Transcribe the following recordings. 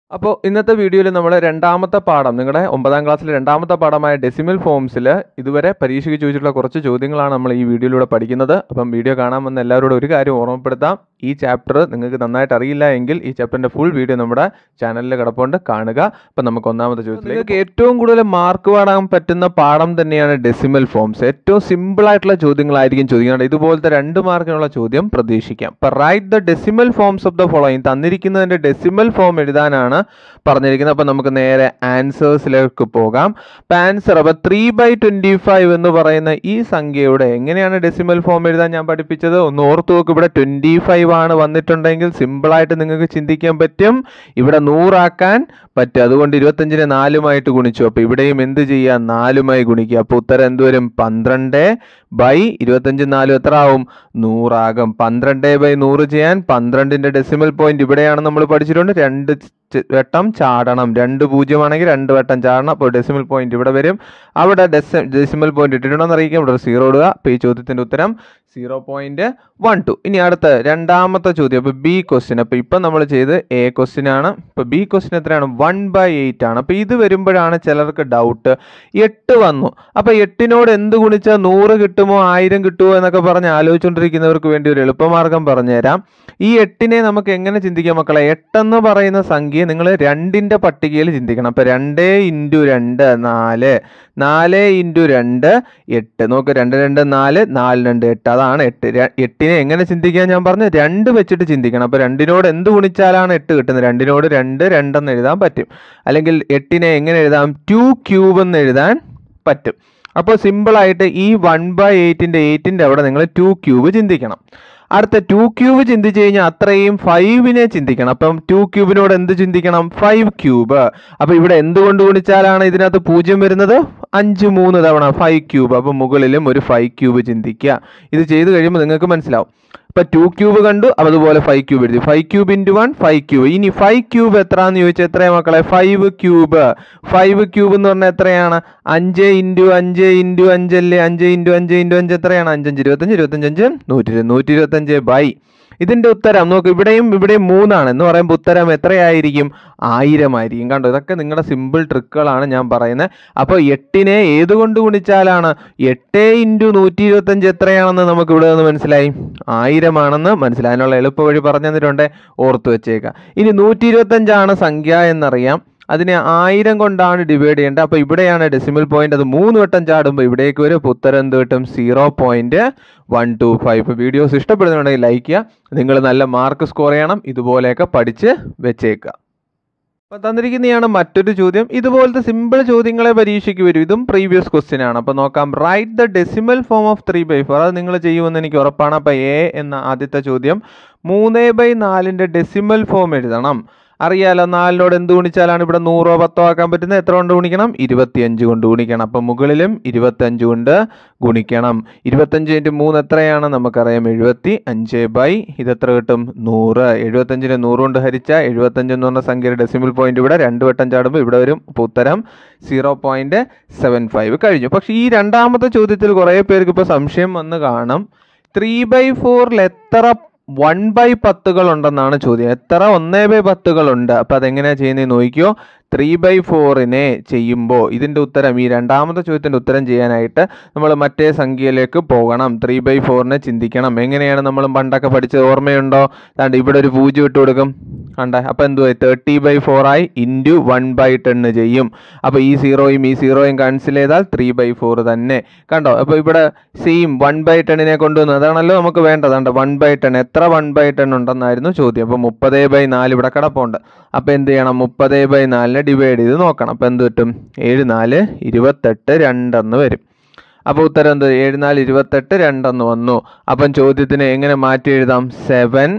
അപ്പോൾ ഇന്നത്തെ വീഡിയോയിൽ നമ്മൾ രണ്ടാമത്തെ പാഠം നിങ്ങളുടെ ഒമ്പതാം ക്ലാസ്സിലെ രണ്ടാമത്തെ പാഠമായ ഡെസിമൽ ഫോംസിൽ ഇതുവരെ പരീക്ഷയ്ക്ക് ചോദിച്ചിട്ടുള്ള കുറച്ച് ചോദ്യങ്ങളാണ് നമ്മൾ ഈ വീഡിയോയിലൂടെ പഠിക്കുന്നത് അപ്പം വീഡിയോ കാണാൻ വന്ന എല്ലാവരോടും ഒരു കാര്യം ഓർമ്മപ്പെടുത്താം ഈ ചാപ്റ്റർ നിങ്ങൾക്ക് നന്നായിട്ട് അറിയില്ല എങ്കിൽ ഈ ചാപ്റ്ററിൻ്റെ ഫുൾ വീഡിയോ നമ്മുടെ ചാനലിൽ കിടപ്പുണ്ട് കാണുക അപ്പം നമുക്ക് ഒന്നാമത്തെ ചോദ്യത്തിലേക്ക് നിങ്ങൾക്ക് ഏറ്റവും കൂടുതൽ മാർക്ക് പാടാൻ പറ്റുന്ന പാഠം തന്നെയാണ് ഡെസിമൽ ഫോംസ് ഏറ്റവും സിമ്പിൾ ആയിട്ടുള്ള ചോദ്യങ്ങളായിരിക്കും ചോദിക്കുന്നത് ഇതുപോലത്തെ രണ്ട് മാർക്കിനുള്ള ചോദ്യം പ്രതീക്ഷിക്കാം ഇപ്പം write the decimal forms of the following തന്നിരിക്കുന്നതിൻ്റെ ഡെസിമൽ ഫോം എഴുതാനാണ് പറഞ്ഞിരിക്കുന്നത് അപ്പം നമുക്ക് നേരെ ആൻസേഴ്സിലേക്ക് പോകാം അപ്പം ആൻസർ അപ്പം ത്രീ ബൈ ട്വൻറ്റി ഫൈവ് എന്ന് പറയുന്ന ഈ സംഖ്യയുടെ എങ്ങനെയാണ് ഡെസിമൽ ഫോം എഴുതാൻ ഞാൻ പഠിപ്പിച്ചത് ഒന്ന് ഓർത്ത് നോക്ക് ഇവിടെ ട്വൻറ്റി ഫൈവ് ആണ് വന്നിട്ടുണ്ടെങ്കിൽ സിമ്പിളായിട്ട് നിങ്ങൾക്ക് ചിന്തിക്കാൻ പറ്റും ഇവിടെ നൂറാക്കാൻ പറ്റും അതുകൊണ്ട് ഇരുപത്തഞ്ചിനെ നാലുമായിട്ട് ഗുണിച്ചു അപ്പോൾ ഇവിടെയും എന്ത് ചെയ്യുക നാലുമായി ഗുണിക്കുക അപ്പോൾ ഉത്തരം എന്ത് വരും പന്ത്രണ്ട് ബൈ ഇരുപത്തഞ്ച് നാലും എത്ര ആവും നൂറാകും പന്ത്രണ്ട് ബൈ നൂറ് ചെയ്യാൻ പന്ത്രണ്ടിൻ്റെ ഡെസിമൽ പോയിന്റ് ഇവിടെയാണ് നമ്മൾ പഠിച്ചിട്ടുണ്ട് രണ്ട് ച- വട്ടം ചാടണം രണ്ട് പൂജ്യമാണെങ്കിൽ രണ്ട് വട്ടം ചാടണം അപ്പോൾ ഡെസിമൽ പോയിന്റ് ഇവിടെ വരും അവിടെ ഡെസി ഡെസിമൽ പോയിന്റ് ഇട്ടിട്ടുണ്ടോന്ന് അറിയിക്കാം ഇവിടെ സീറോ ഇടുക അപ്പോൾ ഈ ചോദ്യത്തിൻ്റെ ഉത്തരം സീറോ പോയിന്റ് വൺ ടു ഇനി അടുത്ത രണ്ടാമത്തെ ചോദ്യം അപ്പോൾ ബി ക്വസ്റ്റ്യൻ അപ്പോൾ ഇപ്പം നമ്മൾ ചെയ്ത് എ ക്വസ്റ്റ്യൻ ആണ് ഇപ്പോൾ ബി ക്വസ്റ്റ്യൻ എത്രയാണ് വൺ ബൈ എയ്റ്റ് ആണ് അപ്പോൾ ഇത് വരുമ്പോഴാണ് ചിലർക്ക് ഡൗട്ട് എട്ട് വന്നു അപ്പോൾ എട്ടിനോട് എന്ത് ഗുണിച്ചാൽ നൂറ് കിട്ടുമോ ആയിരം കിട്ടുമോ എന്നൊക്കെ പറഞ്ഞ് ആലോചിച്ചുകൊണ്ടിരിക്കുന്നവർക്ക് വേണ്ടി ഒരു എളുപ്പമാർഗം പറഞ്ഞുതരാം ഈ എട്ടിനെ നമുക്ക് എങ്ങനെ ചിന്തിക്കാം മക്കളെ എട്ടെന്ന് പറയുന്ന സംഖ്യ നിങ്ങൾ രണ്ടിൻ്റെ പട്ടികയിൽ ചിന്തിക്കണം അപ്പോൾ രണ്ട് ഇൻറ്റു രണ്ട് നാല് നാല് ഇൻറ്റു രണ്ട് എട്ട് നോക്ക് രണ്ട് രണ്ട് നാല് നാല് രണ്ട് എട്ട് അതാണ് എട്ട് ര- എട്ടിനെ എങ്ങനെ ചിന്തിക്കാൻ ഞാൻ പറഞ്ഞു രണ്ട് വെച്ചിട്ട് ചിന്തിക്കണം അപ്പോൾ രണ്ടിനോട് എന്ത് ഗുണിച്ചാലാണ് എട്ട് കിട്ടുന്നത് രണ്ടിനോട് രണ്ട് രണ്ടെന്ന് എഴുതാൻ പറ്റും അല്ലെങ്കിൽ എട്ടിനെ എങ്ങനെ എഴുതാം ടു ക്യൂബ് എന്ന് എഴുതാൻ പറ്റും അപ്പോൾ സിമ്പിളായിട്ട് ഈ വൺ ബൈ എയ്റ്റിൻ്റെ എയ്റ്റിൻ്റെ അവിടെ നിങ്ങൾ ടു ക്യൂബ് ചിന്തിക്കണം അടുത്ത ടു ക്യൂബ് ചിന്തിച്ചു കഴിഞ്ഞാൽ അത്രയും ഫൈവിനെ ചിന്തിക്കണം അപ്പം ടു ക്യൂബിനോട് എന്ത് ചിന്തിക്കണം ഫൈവ് ക്യൂബ് അപ്പം ഇവിടെ എന്തുകൊണ്ട് ഗുണിച്ചാലാണ് ഇതിനകത്ത് പൂജ്യം വരുന്നത് അഞ്ച് മൂന്ന് തവണ ഫൈവ് ക്യൂബ് അപ്പം മുകളിലും ഒരു ഫൈവ് ക്യൂബ് ചിന്തിക്കുക ഇത് ചെയ്ത് കഴിയുമ്പോൾ നിങ്ങൾക്ക് മനസ്സിലാവും ഇപ്പം ടു ക്യൂബ് കണ്ടു അപ്പം അതുപോലെ ഫൈവ് ക്യൂബ് എഴുതി five cube into one five cube ഇനി ഫൈവ് ക്യൂബ് എത്രയാണെന്ന് ചോദിച്ചാൽ എത്രയാണ് മക്കളെ ഫൈവ് ക്യൂബ് ഫൈവ് ക്യൂബ് എന്ന് പറഞ്ഞാൽ എത്രയാണ് അഞ്ച് ഇൻറ്റു അഞ്ച് ഇൻറ്റു അഞ്ചല്ലേ അഞ്ച് ഇൻറ്റു അഞ്ച് ഇൻറ്റു അഞ്ച് എത്രയാണ് അഞ്ചഞ്ച് ഇരുപത്തഞ്ച് ഇരുപത്തഞ്ച് നൂറ്റി ഇരുപത് നൂറ്റി ഇരുപത്തഞ്ച് ബൈ ഇതിന്റെ ഉത്തരം നോക്ക് ഇവിടെയും ഇവിടെയും മൂന്നാണ് എന്ന് പറയുമ്പോൾ ഉത്തരം എത്രയായിരിക്കും ആയിരം ആയിരിക്കും കണ്ടോ ഇതൊക്കെ നിങ്ങളുടെ സിമ്പിൾ ട്രിക്കുകളാണ് ഞാൻ പറയുന്നത് അപ്പോൾ എട്ടിനെ ഏതുകൊണ്ട് ഗുണിച്ചാലാണ് എട്ട് ഇൻറ്റു നൂറ്റി ഇരുപത്തഞ്ച് എത്രയാണെന്ന് നമുക്ക് ഇവിടെ നിന്ന് മനസ്സിലായി ആയിരമാണെന്ന് മനസ്സിലായി അതിനുള്ള എളുപ്പ വഴി പറഞ്ഞു തന്നിട്ടുണ്ട് ഓർത്ത് വെച്ചേക്കാം ഇനി നൂറ്റി ഇരുപത്തഞ്ചാണ് സംഖ്യ എന്നറിയാം അതിനെ ആയിരം കൊണ്ടാണ് ഡിവൈഡ് ചെയ്യേണ്ടത് അപ്പോൾ ഇവിടെയാണ് ഡെസിമൽ പോയിന്റ് അത് മൂന്ന് വട്ടം ചാടുമ്പോൾ ഇവിടേക്ക് വരും അപ്പോൾ ഉത്തരം എന്ത് കിട്ടും zero point one two five ഇപ്പോൾ വീഡിയോസ് ഇഷ്ടപ്പെടുന്നുണ്ടെങ്കിൽ ലൈക്ക് ചെയ്യുക നിങ്ങൾ നല്ല മാർക്ക് സ്കോർ ചെയ്യണം ഇതുപോലെയൊക്കെ പഠിച്ച് വെച്ചേക്കുക അപ്പോൾ തന്നിരിക്കുന്നതാണ് മറ്റൊരു ചോദ്യം ഇതുപോലത്തെ സിമ്പിൾ ചോദ്യങ്ങളെ പരീക്ഷയ്ക്ക് വരും ഇതും പ്രീവിയസ് ക്വസ്റ്റ്യൻ ആണ് അപ്പോൾ നോക്കാം write the decimal form of three by four അത് നിങ്ങൾ ചെയ്യുമെന്ന് എനിക്ക് ഉറപ്പാണ് അപ്പോൾ എ എന്ന ആദ്യത്തെ ചോദ്യം മൂന്ന് ബൈ നാലിൻ്റെ ഡെസിമൽ ഫോം എഴുതണം അറിയാലോ നാലിനോട് എന്ത് ഗുണിച്ചാലാണ് ഇവിടെ നൂറോ പത്തോ ആക്കാൻ പറ്റുന്നത് എത്ര കൊണ്ട് ഗുണിക്കണം ഇരുപത്തിയഞ്ച് കൊണ്ട് ഗുണിക്കണം അപ്പം മുകളിലും ഇരുപത്തഞ്ച് കൊണ്ട് ഗുണിക്കണം ഇരുപത്തഞ്ച് ഇൻറ്റു മൂന്ന് എത്രയാണ് നമുക്കറിയാം എഴുപത്തി അഞ്ച് ബൈ ഇതെത്ര കിട്ടും നൂറ് എഴുപത്തഞ്ചിനെ നൂറ് കൊണ്ട് ഹരിച്ചാൽ എഴുപത്തഞ്ച് എന്ന് പറഞ്ഞ സംഖ്യയുടെ ഡെസിമൽ പോയിന്റ് ഇവിടെ രണ്ട് വട്ടം ചാടുമ്പോൾ ഇവിടെ വരും അപ്പോൾ ഉത്തരം സീറോ പോയിന്റ് സെവൻ ഫൈവ് കഴിഞ്ഞു പക്ഷേ ഈ രണ്ടാമത്തെ ചോദ്യത്തിൽ കുറേ പേർക്ക് ഇപ്പോൾ സംശയം വന്ന് കാണും ത്രീ ബൈ ഫോറിൽ എത്ര വൺ ബൈ പത്തുകൾ ഉണ്ടെന്നാണ് ചോദ്യം എത്ര ഒന്നേ ബൈ പത്തുകളുണ്ട് അപ്പം അതെങ്ങനെയാണ് ചെയ്യുന്നത് നോക്കിയോ ത്രീ ബൈ ഫോറിനെ ചെയ്യുമ്പോൾ ഇതിൻ്റെ ഉത്തരം ഈ രണ്ടാമത്തെ ചോദ്യത്തിൻ്റെ ഉത്തരം ചെയ്യാനായിട്ട് നമ്മൾ മറ്റേ സംഖ്യയിലേക്ക് പോകണം ത്രീ ബൈ ഫോറിനെ ചിന്തിക്കണം എങ്ങനെയാണ് നമ്മൾ പണ്ടൊക്കെ പഠിച്ചത് ഓർമ്മയുണ്ടോ ദാണ്ട് ഇവിടെ ഒരു പൂജ്യം ഇട്ട് കൊടുക്കും കണ്ട അപ്പോൾ എന്തുവായി തേർട്ടി ബൈ ഫോറായി ഇൻറ്റു വൺ ബൈ ടെണ്ണ് ചെയ്യും അപ്പോൾ ഈ സീറോയും ഈ സീറോയും ക്യാൻസൽ ചെയ്താൽ ത്രീ ബൈ ഫോർ തന്നെ കണ്ടോ അപ്പോൾ ഇവിടെ സെയിം വൺ ബൈ ടെണ്ണിനെ കൊണ്ടുവന്നു അതാണല്ലോ നമുക്ക് വേണ്ടത് കണ്ടോ വൺ ബൈ ടെൺ എത്ര വൺ ബൈ ടെൺ ഉണ്ടെന്നായിരുന്നു ചോദ്യം അപ്പോൾ മുപ്പത് ബൈ നാല് ഇവിടെ കിടപ്പുണ്ട് അപ്പോൾ എന്ത് ചെയ്യണം മുപ്പത് ബൈ നാലിനെ ഡിവൈഡ് ചെയ്ത് നോക്കണം അപ്പോൾ എന്ത് കിട്ടും ഏഴ് നാല് ഇരുപത്തെട്ട് രണ്ടെന്ന് വരും അപ്പോൾ ഉത്തരം എന്ത് ഏഴ് നാല് ഇരുപത്തെട്ട് രണ്ടെന്ന് വന്നു അപ്പം ചോദ്യത്തിന് എങ്ങനെ മാറ്റി എഴുതാം സെവൻ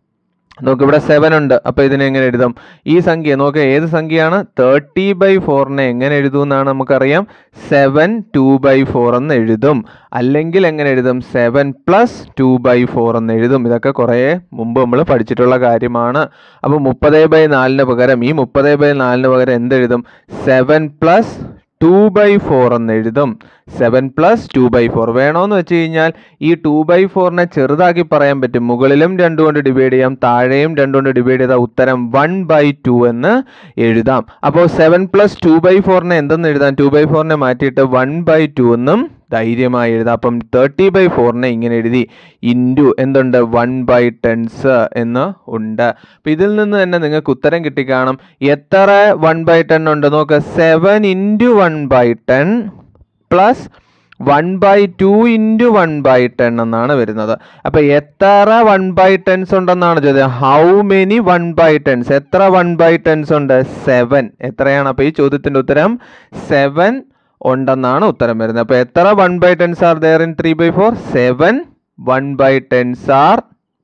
നോക്ക് ഇവിടെ സെവൻ ഉണ്ട് അപ്പോൾ ഇതിനെ എങ്ങനെ എഴുതാം ഈ സംഖ്യ നോക്ക് ഏത് സംഖ്യയാണ് തേർട്ടി ബൈ ഫോറിനെ എങ്ങനെ എഴുതും എന്നാണ് നമുക്കറിയാം സെവൻ ടു ബൈ ഫോർ എന്ന് എഴുതും അല്ലെങ്കിൽ എങ്ങനെ എഴുതും seven plus two by four എന്ന് എഴുതും ഇതൊക്കെ കുറേ മുമ്പ് നമ്മൾ പഠിച്ചിട്ടുള്ള കാര്യമാണ് അപ്പോൾ മുപ്പത് ബൈ നാലിന് പകരം ഈ മുപ്പത് ബൈ നാലിന് പകരം എന്തെഴുതും seven plus two by four എന്ന് എഴുതും seven plus two by four വേണമെന്ന് വെച്ച് കഴിഞ്ഞാൽ ഈ ടു ബൈ ഫോറിനെ ചെറുതാക്കി പറയാൻ പറ്റും മുകളിലും രണ്ടു കൊണ്ട് ഡിവൈഡ് ചെയ്യാം താഴെയും രണ്ടു കൊണ്ട് ഡിവൈഡ് ചെയ്താൽ ഉത്തരം വൺ ബൈ ടു എന്ന് എഴുതാം അപ്പോൾ സെവൻ പ്ലസ് ടു ബൈ ഫോറിനെ എന്തെന്ന് എഴുതാം ടു ബൈ ഫോറിനെ മാറ്റിയിട്ട് വൺ ബൈ ടു എന്നും ധൈര്യമായി എഴുതാം അപ്പം തേർട്ടി ബൈ ഫോറിനെ ഇങ്ങനെ എഴുതി ഇൻറ്റു എന്തുണ്ട് വൺ ബൈ ടെൻസ് എന്ന് ഉണ്ട് അപ്പം ഇതിൽ നിന്ന് തന്നെ നിങ്ങൾക്ക് ഉത്തരം കിട്ടിക്കാണും എത്ര വൺ ബൈ ടെൻ ഉണ്ട് നോക്ക് seven into one by ten plus one by two into one by ten എന്നാണ് വരുന്നത് അപ്പോൾ എത്ര വൺ ബൈ ടെൻസ് ഉണ്ടെന്നാണ് ചോദ്യം how many one by tens എത്ര വൺ ബൈ ടെൻസ് ഉണ്ട് സെവൻ എത്രയാണ് അപ്പോൾ ഈ ചോദ്യത്തിൻ്റെ ഉത്തരം സെവൻ ഉണ്ടെന്നാണ് ഉത്തരം വരുന്നത് അപ്പോൾ എത്ര one by tens are there in three by four seven one by tens are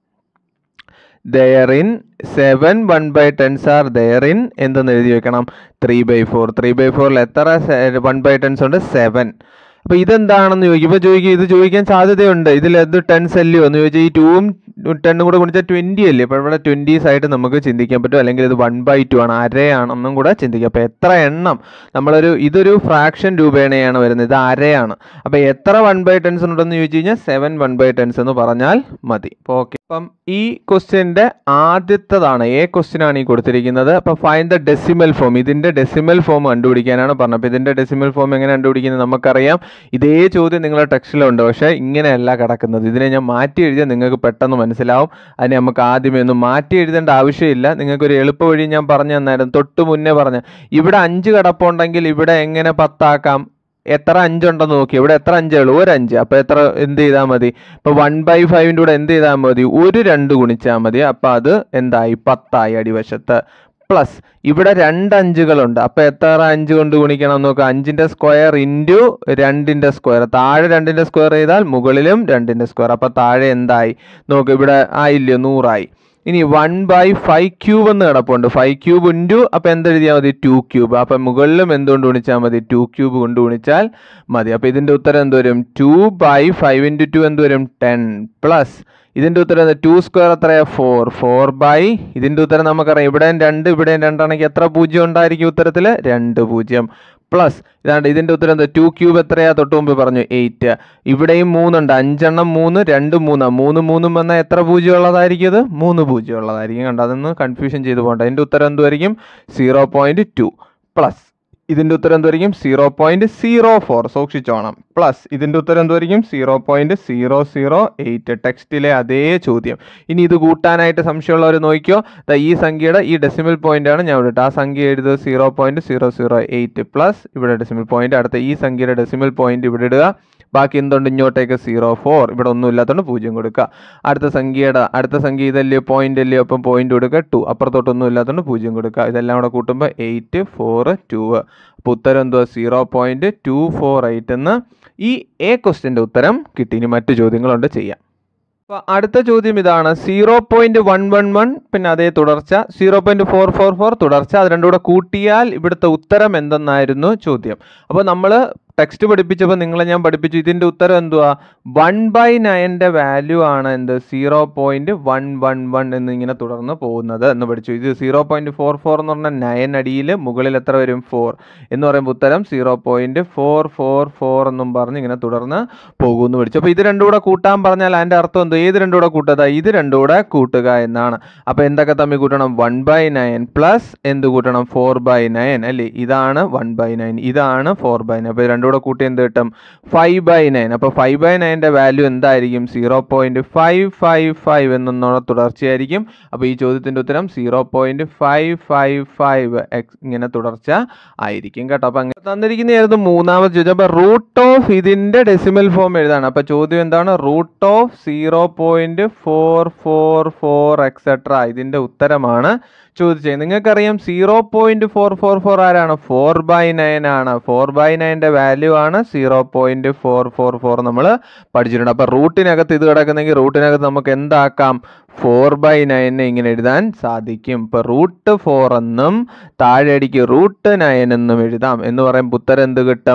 there in seven one by tens are there in എന്തെന്ന് എഴുതി വെക്കണം three by four three by ഫോറിൽ എത്ര വൺ ബൈ ടെൻസ് ഉണ്ട് seven അപ്പോൾ ഇതെന്താണെന്ന് ചോദിക്കും ഇപ്പോൾ ചോദിക്കും ഇത് ചോദിക്കാൻ സാധ്യതയുണ്ട് ഇതിൽ എന്ത് ടെൻസ് അല്ലയോ എന്ന് ചോദിച്ചാൽ ഈ ടൂവും ടെണ്ണും കൂടെ ഗുണിച്ചാൽ ട്വൻറ്റി അല്ലേ അപ്പോൾ ഇവിടെ ട്വൻറ്റീസ് ആയിട്ട് നമുക്ക് ചിന്തിക്കാൻ പറ്റും അല്ലെങ്കിൽ ഇത് വൺ ബൈ ടു ആണ് അരയാണെന്നും കൂടെ ചിന്തിക്കാം അപ്പോൾ എത്ര എണ്ണം നമ്മളൊരു ഇതൊരു ഫ്രാക്ഷൻ രൂപേണയാണ് വരുന്നത് ഇത് അരയാണ് അപ്പോൾ എത്ര വൺ ബൈ ടെൻസ് ഉണ്ടെന്ന് ചോദിച്ചു കഴിഞ്ഞാൽ സെവൻ വൺ ബൈ ടെൻസ് എന്ന് പറഞ്ഞാൽ മതി അപ്പോൾ ഓക്കെ അപ്പം ഈ ക്വസ്റ്റ്യൻ്റെ ആദ്യത്തതാണ് എ ക്വസ്റ്റ്യൻ ആണ് ഈ കൊടുത്തിരിക്കുന്നത് അപ്പോൾ ഫൈൻ ദ ഡെസിമൽ ഫോം ഇതിൻ്റെ ഡെസിമൽ ഫോം കണ്ടുപിടിക്കാനാണ് പറഞ്ഞത് അപ്പോൾ ഇതിൻ്റെ ഡെസിമൽ ഫോം എങ്ങനെ കണ്ടുപിടിക്കുന്നത് നമുക്കറിയാം ഇതേ ചോദ്യം നിങ്ങളുടെ ടെക്സ്റ്റിലുണ്ട് പക്ഷേ ഇങ്ങനെയല്ല കിടക്കുന്നത് ഇതിനെ ഞാൻ മാറ്റി എഴുതിയാൽ നിങ്ങൾക്ക് പെട്ടെന്ന് മനസ്സിലാവും അതിനെ നമുക്ക് ആദ്യമേ ഒന്നും മാറ്റി എഴുതേണ്ട ആവശ്യമില്ല നിങ്ങൾക്കൊരു എളുപ്പ വഴി ഞാൻ പറഞ്ഞു തന്നായിരുന്നു തൊട്ട് മുന്നേ പറഞ്ഞ ഇവിടെ അഞ്ച് കിടപ്പുണ്ടെങ്കിൽ ഇവിടെ എങ്ങനെ പത്താക്കാം എത്ര അഞ്ചുണ്ടെന്ന് നോക്കി ഇവിടെ എത്ര അഞ്ചേ ഉള്ളൂ ഒരു അഞ്ച് അപ്പോൾ എത്ര എന്ത് ചെയ്താൽ മതി ഇപ്പോൾ വൺ ബൈ ഫൈവിൻ്റെ കൂടെ എന്ത് ചെയ്താൽ മതി ഒരു രണ്ട് ഗുണിച്ചാൽ മതി അപ്പോൾ അത് എന്തായി പത്തായി അടിവശത്ത് പ്ലസ് ഇവിടെ രണ്ട് അഞ്ചുകളുണ്ട് അപ്പോൾ എത്ര അഞ്ച് കൊണ്ട് ഗുണിക്കണം നോക്കുക അഞ്ചിൻ്റെ സ്ക്വയർ ഇൻറ്റു രണ്ടിൻ്റെ സ്ക്വയർ താഴെ രണ്ടിൻ്റെ സ്ക്വയർ ചെയ്താൽ മുകളിലും രണ്ടിൻ്റെ സ്ക്വയർ അപ്പോൾ താഴെ എന്തായി നോക്ക് ഇവിടെ ആയില്ലയോ നൂറായി ഇനി വൺ ബൈ ഫൈവ് ക്യൂബ് എന്ന് കിടപ്പുണ്ട് ഫൈവ് ക്യൂബ് ഇൻറ്റു അപ്പോൾ എന്തെഴുതിയാൽ മതി ടു ക്യൂബ് അപ്പം മുകളിലും എന്തുകൊണ്ട് ഗുണിച്ചാൽ മതി ടു ക്യൂബ് കൊണ്ട് ഗുണിച്ചാൽ മതി അപ്പോൾ ഇതിൻ്റെ ഉത്തരം എന്ത് വരും two by five into two എന്ത് വരും ടെൻ പ്ലസ് ഇതിൻ്റെ ഉത്തരം ടു സ്ക്വയർ എത്രയാണ് ഫോർ ഫോർ ബൈ ഇതിൻ്റെ ഉത്തരം നമുക്കറിയാം ഇവിടെയും രണ്ട് ഇവിടെയും രണ്ടാണെങ്കിൽ എത്ര പൂജ്യം ഉണ്ടായിരിക്കും ഉത്തരത്തിൽ രണ്ട് പൂജ്യം പ്ലസ് ഇതാണ്ട് ഇതിൻ്റെ ഉത്തരം എന്താ ടു ക്യൂബ് എത്രയാ തൊട്ട് മുമ്പ് പറഞ്ഞു എയ്റ്റ് ഇവിടെയും മൂന്നുണ്ട് അഞ്ചെണ്ണം മൂന്ന് രണ്ട് മൂന്ന് മൂന്ന് മൂന്നും വന്നാൽ എത്ര പൂജ്യം ഉള്ളതായിരിക്കും ഇത് മൂന്ന് പൂജ്യം ഉള്ളതായിരിക്കും കണ്ടോ അതൊന്ന് കൺഫ്യൂഷൻ ചെയ്ത് പോകണ്ട ഇതിൻ്റെ ഉത്തരം എന്തുമായിരിക്കും സീറോ പോയിൻറ്റ് ടു പ്ലസ് ഇതിൻ്റെ ഉത്തരം എന്തുമായിരിക്കും സീറോ പോയിൻറ്റ് സീറോ ഫോർ സൂക്ഷിച്ചോണം പ്ലസ് ഇതിൻ്റെ ഉത്തരം എന്തുമായിരിക്കും zero point zero zero eight ടെക്സ്റ്റിലെ അതേ ചോദ്യം ഇനി ഇത് കൂട്ടാനായിട്ട് സംശയമുള്ളവർ നോക്കിയോ ദാ ഈ സംഖ്യയുടെ ഈ ഡെസിമൽ പോയിന്റ് ആണ് ഞാൻ ഇവിടെ ആ സംഖ്യ എഴുതുക zero point zero zero eight plus ഇവിടെ ഡെസിമൽ പോയിന്റ് അടുത്ത ഈ സംഖ്യയുടെ ഡെസിമൽ പോയിന്റ് ഇവിടെ ഇടുക ബാക്കി എന്തുണ്ട് ഇങ്ങോട്ടേക്ക് സീറോ ഫോർ ഇവിടെ ഒന്നും ഇല്ലാത്തതുകൊണ്ട് പൂജ്യം കൊടുക്കുക അടുത്ത സംഖ്യയുടെ അടുത്ത സംഖ്യ ഇതല്ലയോ പോയിന്റ് അല്ലയോ അപ്പം പോയിന്റ് കൊടുക്കുക ടു അപ്പുറത്തോട്ടൊന്നും ഇല്ലാത്തതുകൊണ്ട് പൂജ്യം കൊടുക്കുക ഇതെല്ലാം കൂടെ കൂട്ടുമ്പോൾ എയ്റ്റ് ഫോർ ടു അപ്പോൾ ഉത്തരം എന്തുവാ zero point two four eight എന്ന് ഈ എ ക്വസ്റ്റിൻ്റെ ഉത്തരം കിട്ടി ഇനി മറ്റു ചോദ്യങ്ങളുണ്ട് ചെയ്യാം അപ്പോൾ അടുത്ത ചോദ്യം ഇതാണ് zero point one one one പിന്നെ അതേ തുടർച്ച zero point four four four തുടർച്ച അത് രണ്ടും കൂടെ കൂട്ടിയാൽ ഇവിടുത്തെ ഉത്തരം എന്തെന്നായിരുന്നു ചോദ്യം അപ്പോൾ നമ്മൾ ടെക്സ്റ്റ് പഠിപ്പിച്ചപ്പോൾ നിങ്ങളെ ഞാൻ പഠിപ്പിച്ചു ഇതിൻ്റെ ഉത്തരം എന്തുവാ വൺ ബൈ നയൻ്റെ വാല്യൂ ആണ് എന്ത് zero point one one one എന്നിങ്ങനെ തുടർന്ന് പോകുന്നത് എന്ന് പഠിച്ചു ഇത് സീറോ പോയിന്റ് ഫോർ ഫോർ എന്ന് പറഞ്ഞാൽ നയൻ അടിയിൽ മുകളിൽ എത്ര വരും ഫോർ എന്ന് പറയുമ്പോൾ ഉത്തരം zero point four four four എന്നും പറഞ്ഞ് ഇങ്ങനെ തുടർന്ന് പോകുമെന്ന് പഠിച്ചു അപ്പോൾ ഇത് രണ്ടും കൂടെ കൂട്ടാൻ പറഞ്ഞാൽ അതിൻ്റെ അർത്ഥം എന്തോ ഏത് രണ്ടും കൂടെ കൂട്ടുക ഇത് രണ്ടും കൂടെ കൂട്ടുക എന്നാണ് അപ്പോൾ എന്തൊക്കെ തമ്മിൽ കൂട്ടണം വൺ ബൈ നയൻ പ്ലസ് എന്ത് കൂട്ടണം ഫോർ ബൈ നയൻ അല്ലേ ഇതാണ് വൺ ബൈ നയൻ ഇതാണ് ഫോർ ബൈ നയൻ അപ്പോൾ രണ്ടും കൂടെ കൂട്ടി എന്ത് കിട്ടും ഫൈവ് ബൈ നയൻ അപ്പോൾ ഫൈവ് ബൈ നയൻ്റെ വാല്യൂ എന്തായിരിക്കും zero point five five five എന്നുള്ള തുടർച്ചയായിരിക്കും അപ്പോൾ ഈ ചോദ്യത്തിൻ്റെ ഉത്തരം zero point five five five x ഇങ്ങനെ തുടർച്ച ആയിരിക്കും കേട്ടോ അപ്പോൾ അങ്ങനെ തന്നിരിക്കുന്നതായിരുന്നു മൂന്നാമത് ചോദ്യം അപ്പോൾ റൂട്ട് ഓഫ് ഇതിൻ്റെ ഡെസിമൽ ഫോം എഴുതാണ് അപ്പോൾ ചോദ്യം എന്താണ് root of zero point four four four etcetera ഇതിൻ്റെ ഉത്തരമാണ് ചോദിച്ചത് നിങ്ങൾക്കറിയാം zero point four four four ആരാണ് ഫോർ ബൈ നയൻ ആണ് ഫോർ ബൈ നയൻ്റെ വാല്യൂ ആണ് zero point four four four നമ്മൾ പഠിച്ചിട്ടുണ്ട് അപ്പോൾ റൂട്ടിനകത്ത് ഇത് കിടക്കുന്നെങ്കിൽ റൂട്ടിനകത്ത് നമുക്ക് എന്താക്കാം ഫോർ ബൈ നയനെ ഇങ്ങനെ എഴുതാൻ സാധിക്കും ഇപ്പോൾ റൂട്ട് ഫോർ എന്നും താഴെ അടിക്ക് റൂട്ട് നയൻ എന്നും എഴുതാം എന്ന് പറയുമ്പോൾ ഉത്തരം എന്ത് കിട്ടും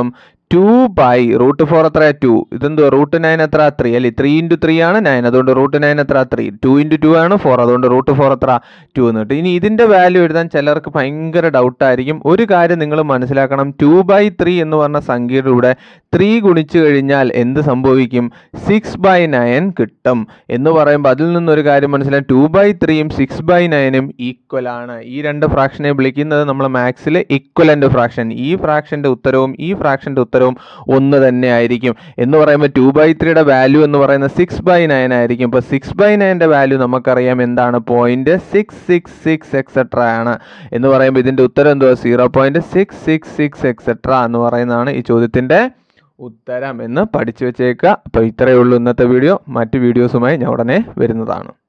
ടു ബൈ റൂട്ട് ഫോർ എത്ര ടു ഇതെന്തോ റൂട്ട് നയൻ എത്ര ത്രീ അല്ലേ ത്രീ ഇൻറ്റു ത്രീ ആണ് നയൻ അതുകൊണ്ട് റൂട്ട് നയൻ എത്ര ത്രീ ടു ഇൻറ്റു ടു ആണ് ഫോർ അതുകൊണ്ട് റൂട്ട് ഫോർ എത്ര ടു എന്ന് കിട്ടും ഇനി ഇതിൻ്റെ വാല്യൂ എഴുതാൻ ചിലർക്ക് ഭയങ്കര ഡൗട്ടായിരിക്കും ഒരു കാര്യം നിങ്ങൾ മനസ്സിലാക്കണം ടു ബൈ ത്രീ എന്ന് പറഞ്ഞ സംഖ്യയുടെ കൂടെ ത്രീ ഗുണിച്ചു കഴിഞ്ഞാൽ എന്ത് സംഭവിക്കും സിക്സ് ബൈ നയൻ കിട്ടും എന്ന് പറയുമ്പോൾ അതിൽ നിന്നൊരു കാര്യം മനസ്സിലായി ടു ബൈ ത്രീയും സിക്സ് ബൈ നയനും ഈക്വൽ ആണ് ഈ രണ്ട് ഫ്രാക്ഷനെ വിളിക്കുന്നത് നമ്മൾ മാത്സിൽ ഇക്വലൻ്റ് ഫ്രാക്ഷൻ ഈ ഫ്രാക്ഷൻ്റെ ഉത്തരവും ഈ ഫ്രാക്ഷൻ്റെ ഉത്തരവും ഒന്ന് തന്നെ ആയിരിക്കും എന്ന് പറയുമ്പോൾ ടു ബൈ ത്രീയുടെ വാല്യൂ എന്ന് പറയുന്നത് സിക്സ് ബൈ നയൻ ആയിരിക്കും ഇപ്പോൾ സിക്സ് ബൈ നയൻ്റെ വാല്യൂ നമുക്കറിയാം എന്താണ് point six six six etcetera ആണ് എന്ന് പറയുമ്പോൾ ഇതിൻ്റെ ഉത്തരം എന്തുവാ zero point six six six etcetera എന്ന് പറയുന്നതാണ് ഈ ചോദ്യത്തിൻ്റെ ഉത്തരം എന്ന് പഠിച്ചു വെച്ചേക്കുക അപ്പോൾ ഇത്രയേ ഉള്ളൂ ഇന്നത്തെ വീഡിയോ മറ്റ് വീഡിയോസുമായി ഞാൻ ഉടനെ വരുന്നതാണ്